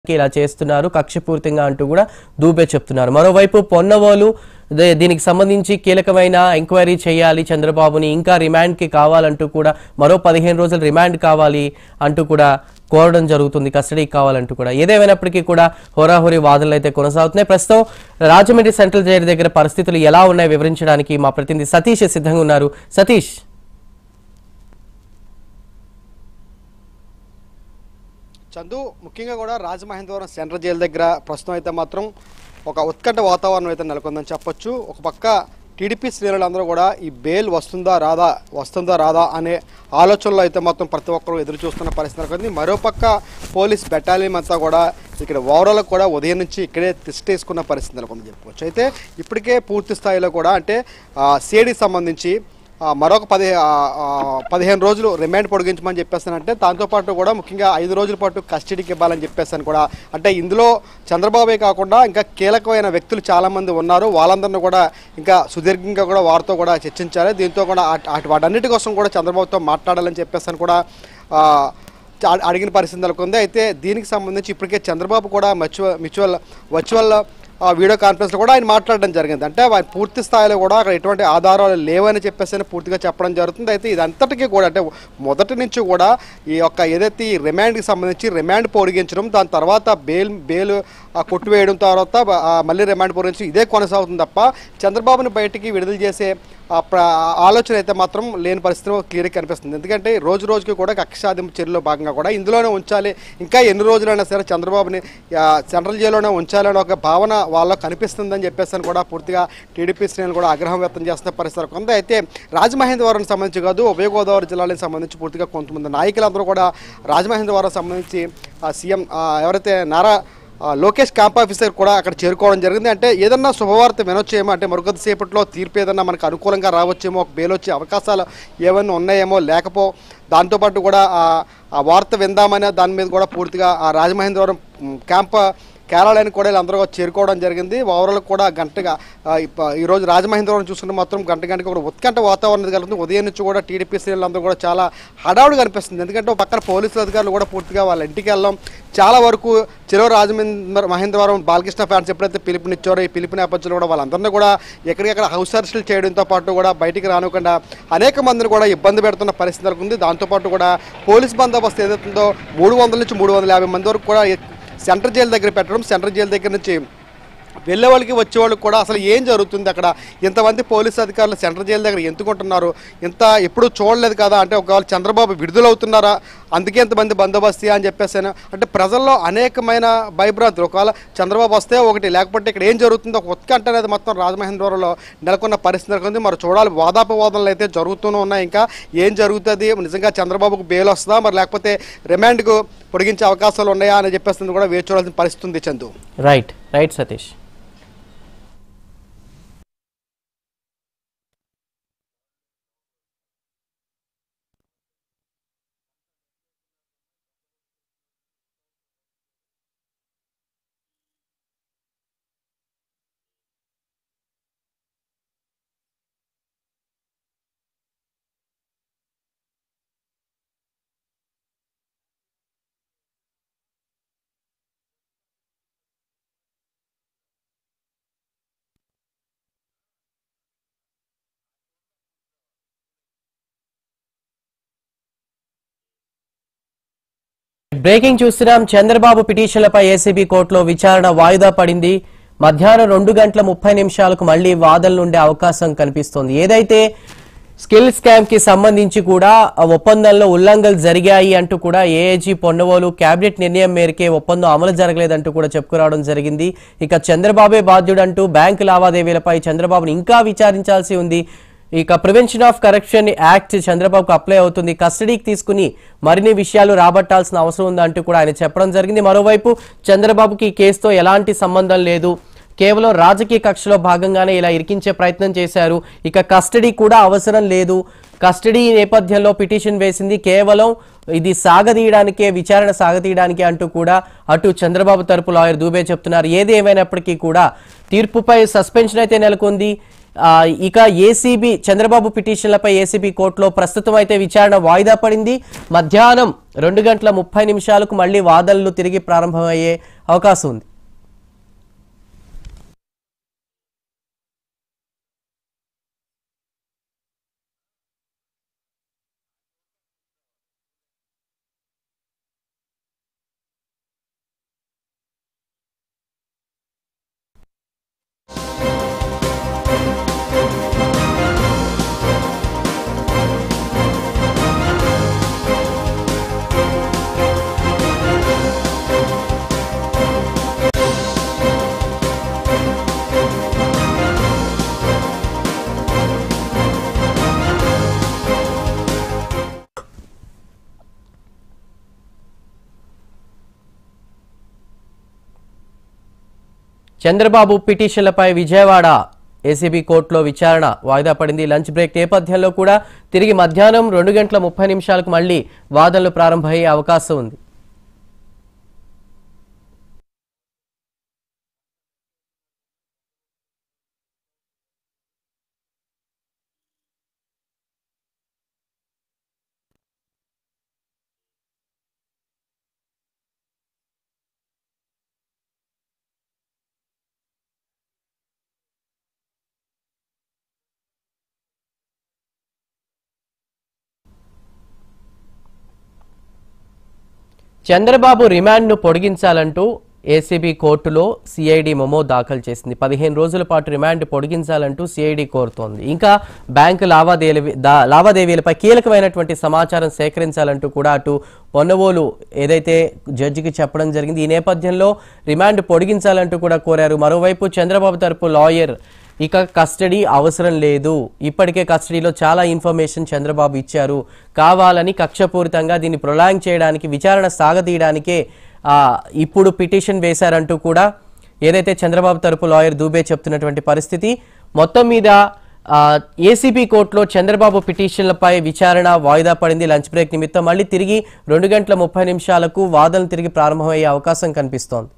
ఇలా చేస్తున్నారు కక్షపూరితంగా అంటూ కూడా దూబే చెప్తున్నారు మరోవైపు పొన్నవోలు దే- దీనికి సంబంధించి కీలకమైన ఎంక్వైరీ చేయాలి చంద్రబాబుని ఇంకా రిమాండ్ కి కావాలంటూ కూడా మరో పదిహేను రోజులు రిమాండ్ కావాలి అంటూ కూడా కోరడం జరుగుతుంది కస్టడీకి కావాలంటూ కూడా ఏదేమైనప్పటికీ కూడా హోరాహోరీ వాదనలు అయితే కొనసాగుతున్నాయి ప్రస్తుతం రాజమండ్రి సెంట్రల్ జైలు దగ్గర పరిస్థితులు ఎలా ఉన్నాయో వివరించడానికి మా ప్రతినిధి సతీష్ సిద్ధంగా ఉన్నారు సతీష్ చందు ముఖ్యంగా కూడా రాజమహేంద్రవరం సెంట్రల్ జైలు దగ్గర ప్రస్తుతం అయితే మాత్రం ఒక ఉత్కంఠ వాతావరణం అయితే నెలకొందని చెప్పొచ్చు ఒక పక్క టీడీపీ శ్రేణులందరూ కూడా ఈ బెయిల్ వస్తుందా రాదా వస్తుందా రాదా అనే ఆలోచనలో అయితే మొత్తం ప్రతి ఒక్కరూ ఎదురు చూస్తున్న పరిస్థితి నెలకొంది మరోపక్క పోలీస్ బెటాలియన్ అంతా కూడా ఇక్కడ ఓవరాల్ కూడా ఉదయం నుంచి ఇక్కడే తిష్టేసుకున్న పరిస్థితి నెలకొందని చెప్పుకోవచ్చు అయితే ఇప్పటికే పూర్తి స్థాయిలో కూడా అంటే సేడీ సంబంధించి ఆ, మరొక పది ఆ, ఆ, పదిహేను రోజులు రిమాండ్ పొడిగించమని చెప్పేస్తానంటే దాంతోపాటు కూడా ముఖ్యంగా ఐదు రోజుల పాటు కస్టడీకి ఇవ్వాలని చెప్పేసాను కూడా అంటే ఇందులో చంద్రబాబే కాకుండా ఇంకా కీలకమైన వ్యక్తులు చాలామంది ఉన్నారు వాళ్ళందరినీ కూడా ఇంకా సుదీర్ఘంగా కూడా వారితో కూడా చర్చించాలి దీంతో కూడా అట్- అటు వాటన్నిటి కోసం కూడా చంద్రబాబుతో మాట్లాడాలని చెప్పేసాను కూడా ఆ, చ- అడిగిన పరిస్థితి నెలకొంది అయితే దీనికి సంబంధించి ఇప్పటికే చంద్రబాబు కూడా మ్యూచువల్ మ్యూచువల్ వర్చువల్ ఆ వీడియో కాన్ఫరెన్స్లో కూడా ఆయన మాట్లాడడం జరిగింది అంటే ఆయన పూర్తి స్థాయిలో కూడా అక్కడ ఎటువంటి ఆధారాలు లేవని చెప్పేసి ఆయన పూర్తిగా చెప్పడం జరుగుతుంది అయితే ఇదంతటికీ కూడా అంటే మొదటి నుంచి కూడా ఈ యొక్క ఏదైతే ఈ రిమాండ్కి సంబంధించి రిమాండ్ పొడిగించడం దాని తర్వాత బెయిల్ బెయిల్ ఆ, కొట్టివేయడం తర్వాత ఆ, మళ్ళీ రిమాండ్ పొడిగించి ఇదే కొనసాగుతుంది తప్ప చంద్రబాబుని బయటికి విడుదల చేసే ఆ ప్ర- ఆలోచన అయితే మాత్రం లేని పరిస్థితిలో క్లియర్గా కనిపిస్తుంది ఎందుకంటే రోజు రోజుకి కూడా కక్ష సాధింపు చర్యలో భాగంగా కూడా ఇందులోనే ఉంచాలి ఇంకా ఎన్ని రోజులైనా సరే చంద్రబాబుని ఆ, సెంట్రల్ జైల్లోనే ఉంచాలని ఒక భావన వాళ్ళలో కనిపిస్తుందని చెప్పేసి అని కూడా పూర్తిగా టీడీపీ శ్రేణులు కూడా ఆగ్రహం వ్యక్తం చేస్తున్న పరిస్థితి కొంత అయితే రాజమహేంద్రవరం సంబంధించి కాదు ఉభయ గోదావరి జిల్లాలకు సంబంధించి పూర్తిగా కొంతమంది నాయకులందరూ కూడా రాజమహేంద్రవరం సంబంధించి ఆ, సీఎం ఆ, ఎవరైతే నారా ఆ, లోకేష్ క్యాంప్ ఆఫీసర్ కూడా అక్కడ చేరుకోవడం జరిగింది అంటే ఏదన్నా శుభవార్త వినొచ్చేమో అంటే మరికొద్దిసేపట్లో తీర్పు ఏదన్నా మనకు అనుకూలంగా రావచ్చేమో ఒక బెయిల్ వచ్చే అవకాశాలు ఏమైనా ఉన్నాయేమో లేకపో దాంతోపాటు కూడా ఆ ఆ వార్త విందామనే దాని మీద కూడా పూర్తిగా ఆ రాజమహేంద్రవరం మ్, క్యాంప్ కేరళానికి కూడా వీళ్ళందరూ కూడా చేరుకోవడం జరిగింది ఓవరాల్ కూడా గంటగా ఆ, ఇప్ప- ఈ రోజు రాజమహేంద్రవరం చూసుకుంటే మాత్రం గంట గంటకి కూడా ఉత్కంఠ వాతావరణం కలుగుతుంది ఉదయం నుంచి కూడా టీడీపీ శ్రేణులందరూ కూడా చాలా హడావుడి కనిపిస్తుంది ఎందుకంటే ఒక పక్కన పోలీసులు అధికారులు కూడా పూర్తిగా వాళ్ళ ఇంటికి వెళ్ళడం చాలా వరకు చెరవ రాజమహేంద్ర మహేంద్రవరం బాలకృష్ణ ఫ్యాన్స్ ఎప్పుడైతే పిలుపునిచ్చారో ఈ పిలుపు నేపథ్యంలో కూడా వాళ్ళందరినీ కూడా ఎక్కడికెక్కడ హౌస్ అరెస్టులు చేయడంతో పాటు కూడా బయటికి రానివ్వకుండా అనేక మందిని కూడా ఇబ్బంది పెడుతున్న పరిస్థితి నెలకొంది దాంతోపాటు కూడా పోలీస్ బందోబస్తు ఏదైతుందో మూడు వందల నుంచి మూడు వందల యాభై మంది వరకు కూడా సెంట్రల్ జైలు దగ్గర పెట్టడం సెంట్రల్ జైలు దగ్గర నుంచి వెళ్ళే వాళ్ళకి వచ్చే వాళ్ళకి కూడా అసలు ఏం జరుగుతుంది అక్కడ ఇంతమంది పోలీసు అధికారులు సెంట్రల్ జైలు దగ్గర ఎందుకుంటున్నారు ఇంత ఎప్పుడూ చూడలేదు కదా అంటే ఒకవేళ చంద్రబాబు విడుదలవుతున్నారా అందుకే ఇంతమంది బందోబస్తు అని చెప్పేసాను అంటే ప్రజల్లో అనేకమైన భయభ్రాంతులు ఒకవేళ చంద్రబాబు వస్తే ఒకటి లేకపోతే ఇక్కడ ఏం జరుగుతుందో ఒక ఉత్కంఠ అనేది మొత్తం రాజమహేంద్రవరంలో నెలకొన్న పరిస్థితి నెలకొంది మరి చూడాలి వాదాపవాదనలు అయితే జరుగుతూనే ఉన్నాయి ఇంకా ఏం జరుగుతుంది నిజంగా చంద్రబాబుకు బెయిల్ వస్తుందా మరి లేకపోతే రిమాండ్కు పొడిగించే అవకాశాలు ఉన్నాయా అని చెప్పేస్తుంది కూడా వేచి చూడాల్సిన పరిస్థితి ఉంది Chandu right right Satish breaking చూస్తున్నాం చంద్రబాబు పిటిషన్లపై ఏసీబీ కోర్టులో విచారణ వాయిదా పడింది మధ్యాహ్నం రెండు గంటల ముప్పై నిమిషాలకు మళ్లీ వాదనలు ఉండే అవకాశం కనిపిస్తోంది ఏదైతే స్కిల్ స్కామ్ కి సంబంధించి కూడా ఆ ఒప్పందంలో ఉల్లంఘనలు జరిగాయి అంటూ కూడా ఏఏజీ పొన్నవోలు కేబినెట్ నిర్ణయం మేరకే ఒప్పందం అమలు జరగలేదంటూ కూడా చెప్పుకురావడం జరిగింది ఇక చంద్రబాబే బాధ్యుడంటూ బ్యాంకు లావాదేవీలపై చంద్రబాబును ఇంకా విచారించాల్సి ఉంది ఇక ప్రివెన్షన్ ఆఫ్ కరప్షన్ యాక్ట్ చంద్రబాబుకు అప్లై అవుతుంది కస్టడీకి తీసుకుని మరిన్ని విషయాలు రాబట్టాల్సిన అవసరం ఉందంటూ కూడా ఆయన చెప్పడం జరిగింది మరోవైపు చంద్రబాబుకి ఈ కేసుతో ఎలాంటి సంబంధం లేదు కేవలం రాజకీయ కక్షలో భాగంగానే ఇలా ఇరికించే ప్రయత్నం చేశారు ఇక కస్టడీ కూడా అవసరం లేదు కస్టడీ నేపథ్యంలో పిటిషన్ వేసింది కేవలం ఇది సాగదీయడానికే విచారణ సాగదీయడానికే అంటూ కూడా అటు చంద్రబాబు తరపు లాయర్ దూబే చెప్తున్నారు ఏది ఏమైనప్పటికీ కూడా తీర్పుపై సస్పెన్షన్ అయితే నెలకొంది ఆ, ఇక ఏసీబీ చంద్రబాబు పిటిషన్లపై ఏసీబీ కోర్టులో ప్రస్తుతం అయితే విచారణ వాయిదా పడింది మధ్యాహ్నం రెండు గంటల ముప్పై నిమిషాలకు మళ్ళీ వాదనలు తిరిగి ప్రారంభమయ్యే అవకాశం ఉంది చంద్రబాబు పిటిషన్లపై విజయవాడ ఏసీబీ కోర్టులో విచారణ వాయిదా పడింది లంచ్ బ్రేక్ నేపథ్యంలో కూడా తిరిగి మధ్యాహ్నం రెండు గంటల ముప్పై నిమిషాలకు మళ్ళీ వాదనలు ప్రారంభమయ్యే అవకాశం ఉంది చంద్రబాబు రిమాండ్ను పొడిగించాలంటూ ఏసీబీ కోర్టులో సిఐడి మెమో దాఖలు చేసింది పదిహేను రోజుల పాటు రిమాండ్ పొడిగించాలంటూ సిఐడి కోరుతోంది ఇంకా బ్యాంకు లావాదేవీ దా- లావాదేవీలపై కీలకమైనటువంటి సమాచారం సేకరించాలంటూ కూడా అటు పొన్నవోలు ఏదైతే జడ్జికి చెప్పడం జరిగింది ఈ నేపథ్యంలో రిమాండ్ పొడిగించాలంటూ కూడా కోరారు మరోవైపు చంద్రబాబు తరపు లాయర్ ఇక కస్టడీ అవసరం లేదు ఇప్పటికే కస్టడీలో చాలా ఇన్ఫర్మేషన్ చంద్రబాబు ఇచ్చారు కావాలని కక్షపూరితంగా దీన్ని ప్రొలాంగ్ చేయడానికి విచారణ సాగదీయడానికే ఆ, ఇప్పుడు పిటిషన్ వేశారంటూ కూడా ఏదైతే చంద్రబాబు తరపు లాయర్ దూబే చెప్తున్నటువంటి పరిస్థితి మొత్తం మీద ఏసీబీ కోర్టులో చంద్రబాబు పిటిషన్లపై విచారణ వాయిదా పడింది లంచ్ బ్రేక్ నిమిత్తం మళ్ళీ తిరిగి రెండు గంటల ముప్పై నిమిషాలకు వాదనలు తిరిగి ప్రారంభమయ్యే అవకాశం కనిపిస్తోంది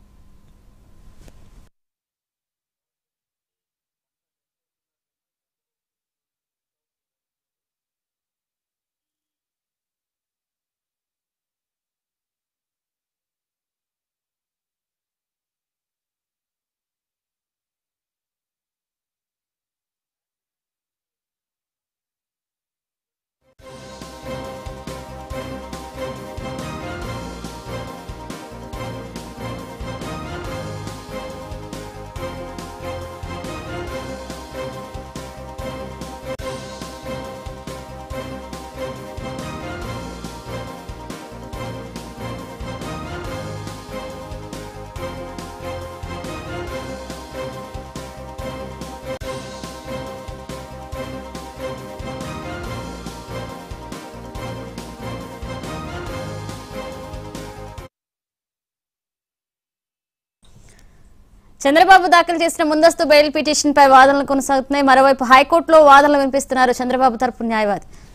చంద్రబాబు దాఖలు చేసిన ముందస్తు బెయిల్ పిటిషన్ పై వాదనలు కొనసాగుతున్నాయి మరోవైపు హైకోర్టులో వాదనలు వినిపిస్తున్నారు చంద్రబాబు తరపు న్యాయవాది